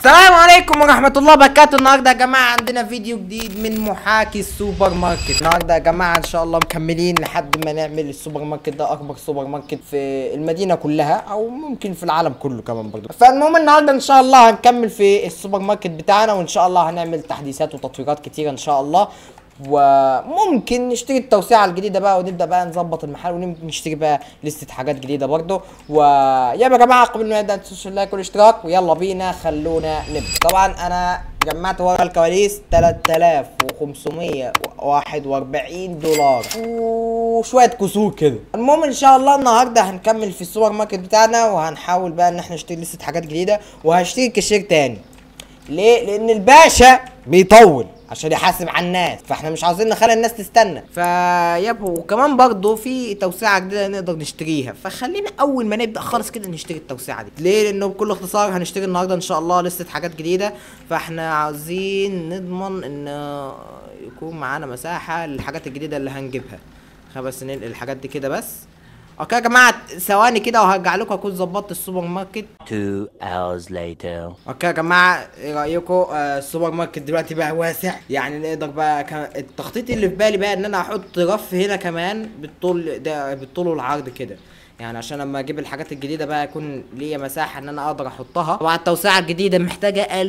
السلام عليكم ورحمة الله وبركاته النهارده يا جماعة عندنا فيديو جديد من محاكي السوبر ماركت النهارده يا جماعة ان شاء الله مكملين لحد ما نعمل السوبر ماركت ده اكبر سوبر ماركت في المدينة كلها او ممكن في العالم كله كمان برضه فالمهم النهارده ان شاء الله هنكمل في السوبر ماركت بتاعنا وان شاء الله هنعمل تحديثات وتطويرات كتيرة ان شاء الله وممكن نشتري التوسعة الجديدة بقى ونبدأ بقى نظبط المحل ونشتري بقى لستة حاجات جديدة برضو ويا يا جماعة قبل ما نبدأ ما تنسوش اللايك والاشتراك ويلا بينا خلونا نبدأ طبعا أنا جمعت ورا الكواليس 3541 دولار وشوية كسور كده المهم ان شاء الله النهارده هنكمل في السوبر ماركت بتاعنا وهنحاول بقى ان احنا نشتري لستة حاجات جديدة وهشتري كاشير تاني ليه؟ لأن الباشا بيطول عشان يحاسب على الناس فاحنا مش عاوزين نخلي الناس تستنى فيب وكمان برضه في توسعه جديده نقدر نشتريها فخلينا اول ما نبدا خالص كده نشتري التوسعه دي ليه لانه بكل اختصار هنشتري النهارده ان شاء الله لسه حاجات جديده فاحنا عاوزين نضمن ان يكون معانا مساحه للحاجات الجديده اللي هنجيبها خلينا بس ننقل الحاجات دي كده بس اوكي يا جماعه ثواني كده وهرجع لكم اكون ظبطت السوبر ماركت Two hours later. اوكي يا جماعه ايه رايكم آه السوبر ماركت دلوقتي بقى واسع يعني نقدر بقى ك... التخطيط اللي في بالي بقى ان انا احط رف هنا كمان بالطول ده بالطول والعرض كده يعني عشان لما اجيب الحاجات الجديده بقى يكون ليا مساحه ان انا اقدر احطها طبعا التوسعه الجديده محتاجه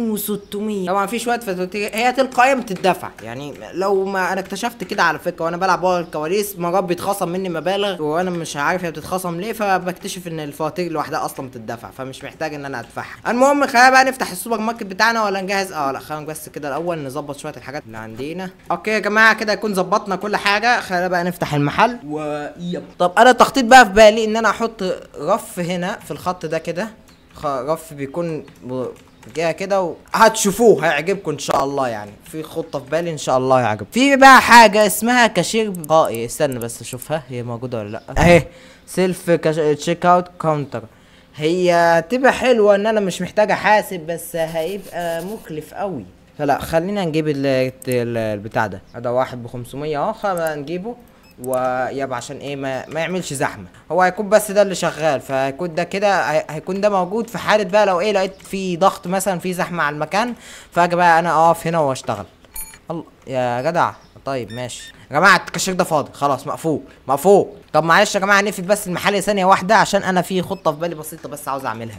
2600 طبعا في شويه فاتورة هي تلقائيا بتدفع يعني لو ما انا اكتشفت كده على فكره وانا بلعب ورا الكواليس مرات بيتخصم مني مبالغ وانا مش عارف هي بتتخصم ليه فبكتشف ان الفواتير لوحدها اصلا بتدفع فمش محتاج ان انا ادفعها المهم خلينا بقى نفتح السوبر ماركت بتاعنا ولا نجهز اه لا خلينا بس كده الاول نظبط شويه الحاجات اللي عندنا اوكي يا جماعه كده يكون ظبطنا كل حاجه خلينا بقى نفتح المحل ويب طب انا التخطيط بقى في بالي ان انا احط رف هنا في الخط ده كده خ- رف بيكون ب- جهه كده و... هتشوفوه هيعجبكم ان شاء الله يعني في خطه في بالي ان شاء الله يعجبكم في بقى حاجه اسمها كاشير بقائي استنى بس اشوفها هي موجوده ولا لا اهي سيلف كاش... تشيك اوت كاونتر هي هتبقى حلوه ان انا مش محتاج احاسب بس هيبقى مكلف قوي فلا خلينا نجيب ال- ال- البتاع ده هذا واحد ب 500 اهو خلينا نجيبه ويبقى عشان ايه ما, ما يعملش زحمه هو هيكون بس ده اللي شغال فهيكون ده كده هي- هيكون ده موجود في حاله بقى لو ايه لقيت في ضغط مثلا في زحمه على المكان فاجي بقى انا اقف هنا واشتغل الله يا جدع طيب ماشي يا جماعه الكاشير ده فاضي خلاص مقفول مقفول طب معلش يا جماعه نقفل بس المحل ثانيه واحده عشان انا في خطه في بالي بسيطه بس عاوز اعملها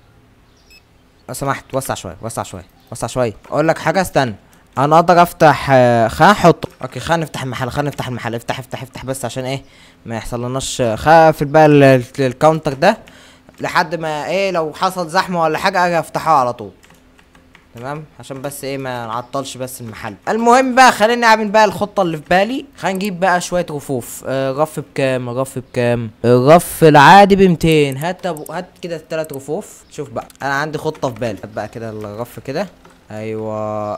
لو سمحت وسع شويه وسع شويه وسع شويه اقول لك حاجه استنى انا اقدر افتح آه، خلينا نحط اوكي خلينا نفتح المحل خلينا نفتح المحل افتح افتح افتح بس عشان ايه ما يحصل لناش خلينا اقفل بقى ال- ال- الكاونتر ده لحد ما ايه لو حصل زحمه ولا حاجه اجي افتحه على طول تمام عشان بس ايه ما نعطلش بس المحل المهم بقى خليني اعمل بقى الخطه اللي في بالي خلينا نجيب بقى شويه رفوف آه رف بكام رف بكام الرف العادي ب 200 هات أبو- هات كده الثلاث رفوف شوف بقى انا عندي خطه في بالي هات بقى كده الرف كده ايوه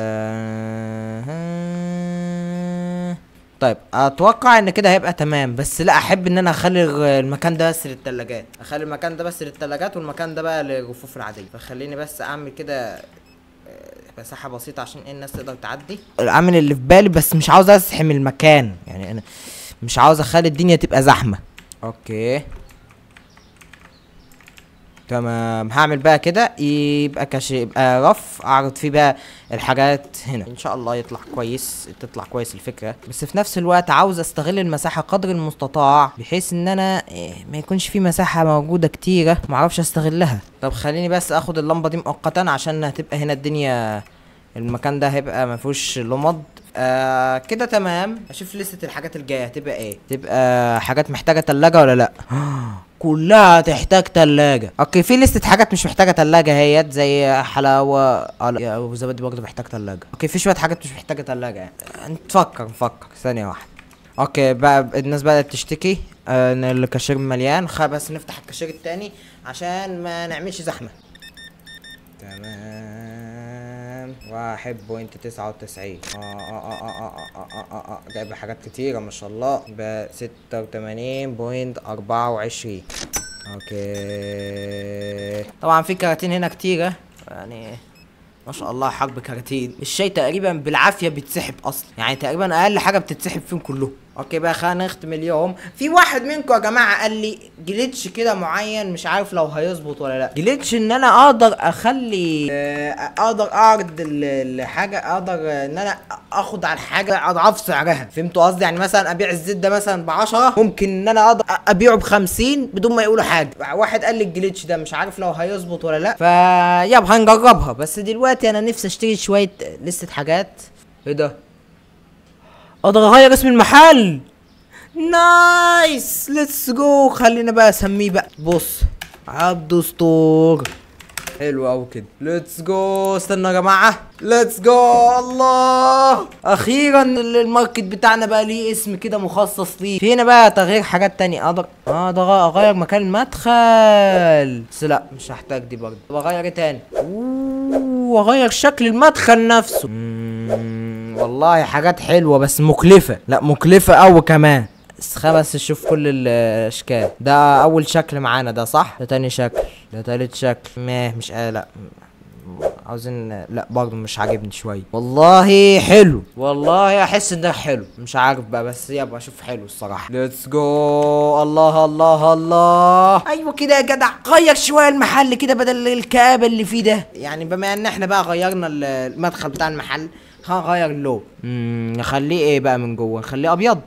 آه طيب اتوقع ان كده هيبقى تمام بس لا احب ان انا اخلي الغ- المكان ده بس للتلاجات اخلي المكان ده بس للتلاجات والمكان ده بقى للرفوف العاديه فخليني بس اعمل كده آه، مساحه بسيطه عشان ايه الناس تقدر تعدي العامل اللي في بالي بس مش عاوز ازحم المكان يعني انا مش عاوز اخلي الدنيا تبقى زحمه اوكي تمام هعمل بقى كده يبقى كاش يبقى رف اعرض فيه بقى الحاجات هنا ان شاء الله يطلع كويس تطلع كويس الفكره بس في نفس الوقت عاوز استغل المساحه قدر المستطاع بحيث ان انا إيه، ما يكونش في مساحه موجوده كتيره ما اعرفش استغلها طب خليني بس اخد اللمبه دي مؤقتا عشان هتبقى هنا الدنيا المكان ده هيبقى ما فيهوش لمض آه كده تمام اشوف لستة الحاجات الجايه هتبقى ايه تبقى حاجات محتاجه تلاجة ولا لا كلها تحتاج تلاجة اوكي في لستة حاجات مش محتاجة تلاجة هيت زي حلاوة اه لا، يا ابو زبادي برضه محتاج تلاجة اوكي في شوية حاجات مش محتاجة تلاجة يعني نفكر نفكر ثانية واحدة اوكي بقى الناس بدأت تشتكي آه، ان الكاشير مليان خ بس نفتح الكاشير التاني عشان ما نعملش زحمة تمام واحد بوينت تسعة وتسعين اه اه اه اه اه اه اه اه اه جايب حاجات كتيرة ما شاء الله بستة وتمانين بوينت أربعة وعشرين اوكي طبعا في كراتين هنا كتيرة يعني ما شاء الله حرب كراتين الشاي تقريبا بالعافية بيتسحب اصلا يعني تقريبا اقل حاجة بتتسحب فيهم كلهم اوكي بقى خلينا نختم اليوم في واحد منكم يا جماعه قال لي جليتش كده معين مش عارف لو هيظبط ولا لا جليتش ان انا اقدر اخلي آه، اقدر اعرض ال- الحاجه اقدر ان انا اخد على الحاجه اضعاف سعرها فهمتوا قصدي يعني مثلا ابيع الزيت ده مثلا ب 10 ممكن ان انا اقدر ابيعه ب 50 بدون ما يقولوا حاجه واحد قال لي الجليتش ده مش عارف لو هيظبط ولا لا فيابا هنجربها بس دلوقتي انا نفسي اشتري شويه لسته حاجات ايه ده اقدر اغير اسم المحل نايس ليتس جو خلينا بقى اسميه بقى بص عبدو ستور حلو قوي كده ليتس جو استنى يا جماعه ليتس جو الله اخيرا ال- الماركت بتاعنا بقى ليه اسم كده مخصص ليه في هنا بقى تغيير حاجات تانية اقدر اقدر اغير مكان المدخل بس لا مش هحتاج دي برضه طب اغير ايه تاني اوه اغير شكل المدخل نفسه مم، والله حاجات حلوه بس مكلفه لا مكلفه قوي كمان بس خلينا بس نشوف كل الاشكال ده اول شكل معانا ده صح ده تاني شكل ده تالت شكل ما مش آه لا عاوزين لا برضه مش عاجبني شويه والله حلو والله احس ان ده حلو مش عارف بقى بس يابا اشوف حلو الصراحه ليتس جو الله الله الله ايوه كده يا جدع غير شويه المحل كده بدل الكآبه اللي فيه ده يعني بما ان احنا بقى غيرنا ال- المدخل بتاع المحل هنغير اللون امم نخليه ايه بقى من جوه نخليه ابيض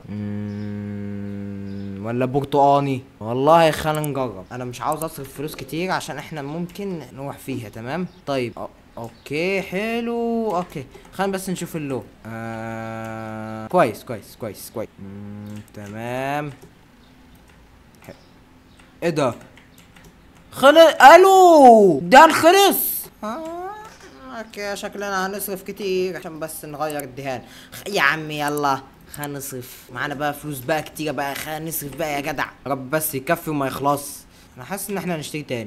مم، ولا برتقاني والله خلينا نجرب انا مش عاوز اصرف فلوس كتير عشان احنا ممكن نروح فيها تمام طيب أو- اوكي حلو اوكي خلينا بس نشوف اللون آه... كويس كويس كويس كويس مم، تمام ح- ايه ده خلص الو ده خلص آه، اوكي شكلنا هنصرف كتير عشان بس نغير الدهان خ- يا عم يلا خلينا نصرف معانا بقى فلوس بقى كتيرة بقى خلينا نصرف بقى يا جدع يا رب بس يكفي وما يخلص انا حاسس ان احنا هنشتري تاني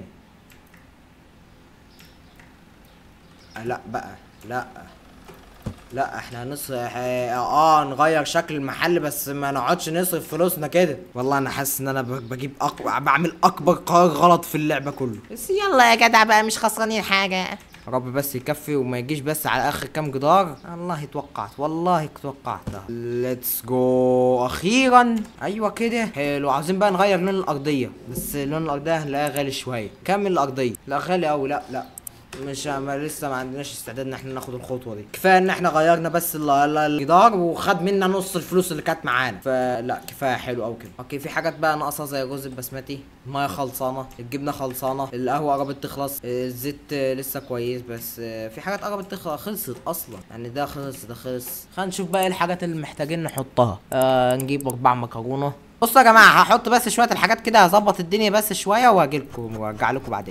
آه، لا بقى لا لا احنا هنصرف اه نغير شكل المحل بس ما نقعدش نصرف فلوسنا كده والله انا حاسس ان انا ب- بجيب أكبر بعمل اكبر قرار غلط في اللعبه كله بس يلا يا جدع بقى مش خسرانين حاجه يا رب بس يكفي وما يجيش بس على اخر كام جدار والله توقعت والله توقعت ليتس جو اخيرا ايوه كده حلو عاوزين بقى نغير لون الارضيه بس لون الارضيه هنلاقيها غالي شويه كمل الارضيه لا غالي قوي لا لا مش ما لسه ما عندناش استعداد ان احنا ناخد الخطوه دي كفايه ان احنا غيرنا بس ال- ال- الجدار وخد منا نص الفلوس اللي كانت معانا فلا كفايه حلو قوي كده اوكي في حاجات بقى ناقصه زي الرز البسمتي الميه خلصانه الجبنه خلصانه القهوه قربت تخلص الزيت آه، لسه كويس بس آه، في حاجات قربت تخلص خلصت اصلا يعني ده خلص ده خلص خلينا نشوف بقى ايه الحاجات اللي محتاجين نحطها آه نجيب اربع مكرونه بصوا يا جماعه هحط بس شويه الحاجات كده هظبط الدنيا بس شويه وهاجي لكم وارجع لكم بعدين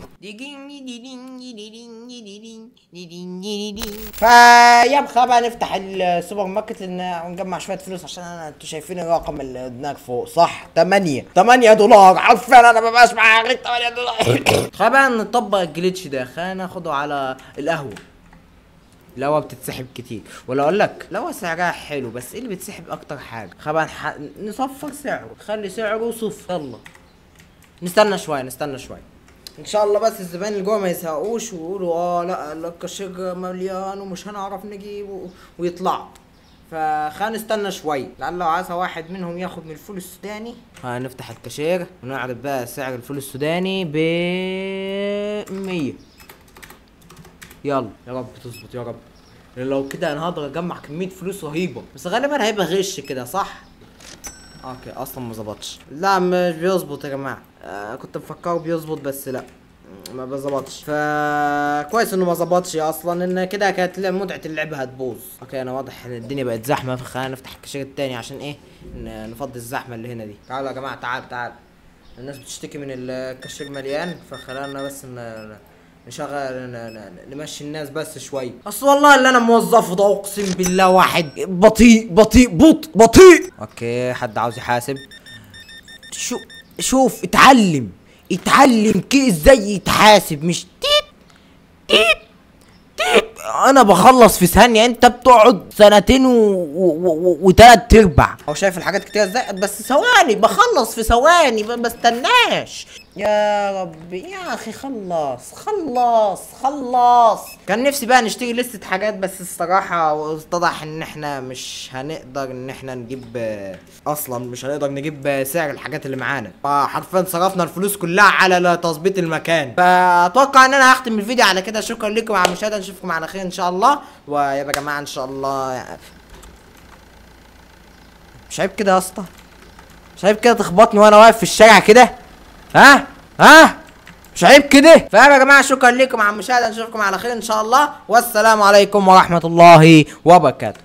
فيبقى بقى نفتح السوبر ماركت إن- ونجمع شويه فلوس عشان انا انتوا شايفين الرقم اللي هناك فوق صح 8 8 دولار عارفين انا مبقاش معايا غير 8 دولار خلينا بقى نطبق الجليتش ده خلينا ناخده على القهوه القهوه بتتسحب كتير ولا اقول لك القهوه سعرها حلو بس ايه اللي بتسحب اكتر حاجه خلينا نح... نصفر سعره خلي سعره صفر يلا نستنى شويه نستنى شويه ان شاء الله بس الزبائن اللي جوه ما يزهقوش ويقولوا اه لا لا الكاشير مليان ومش هنعرف نجيبه ويطلعوا فخلينا نستنى شويه لعل لو عايز واحد منهم ياخد من الفول السوداني هنفتح الكاشير ونعرض بقى سعر الفول السوداني ب 100 يلا يا رب تظبط يا رب لأن لو كده انا هقدر اجمع كميه فلوس رهيبه بس غالبا هيبقى غش كده صح اوكي اصلا ما ظبطش لا مش بيظبط يا جماعه آه كنت مفكره بيظبط بس لا ما بظبطش فا كويس انه ما ظبطش اصلا ان كده كانت ل- متعه اللعبه هتبوظ اوكي انا واضح ان الدنيا بقت زحمه فخلينا نفتح الكاشير التاني عشان ايه ن- نفضي الزحمه اللي هنا دي تعالوا يا جماعه تعال تعال الناس بتشتكي من الكاشير مليان فخلينا بس ن... نشغل ن- ن- نمشي الناس بس شويه اصل والله اللي انا موظفه ده اقسم بالله واحد بطيء بطيء بطء بطيء اوكي حد عاوز يحاسب شو شوف اتعلم اتعلم كي ازاي يتحاسب مش تيت تيت تيت انا بخلص في ثانيه انت بتقعد سنتين و... و... و... وتلات ارباع هو شايف الحاجات كتير ازاي بس ثواني بخلص في ثواني ما بستناش يا ربي يا اخي خلص خلص خلص كان نفسي بقى نشتري لستة حاجات بس الصراحة اتضح ان احنا مش هنقدر ان احنا نجيب آه، اصلا مش هنقدر نجيب آه، سعر الحاجات اللي معانا فحرفيا صرفنا الفلوس كلها على لا تظبيط المكان فاتوقع ان انا هختم الفيديو على كده شكرا لكم على المشاهدة نشوفكم على خير ان شاء الله ويا جماعة ان شاء الله مش عيب كده يا اسطى مش عيب كده تخبطني وانا واقف في الشارع كده ها ها مش عيب كده فاهم يا جماعه شكرا لكم على المشاهده نشوفكم على خير ان شاء الله والسلام عليكم ورحمه الله وبركاته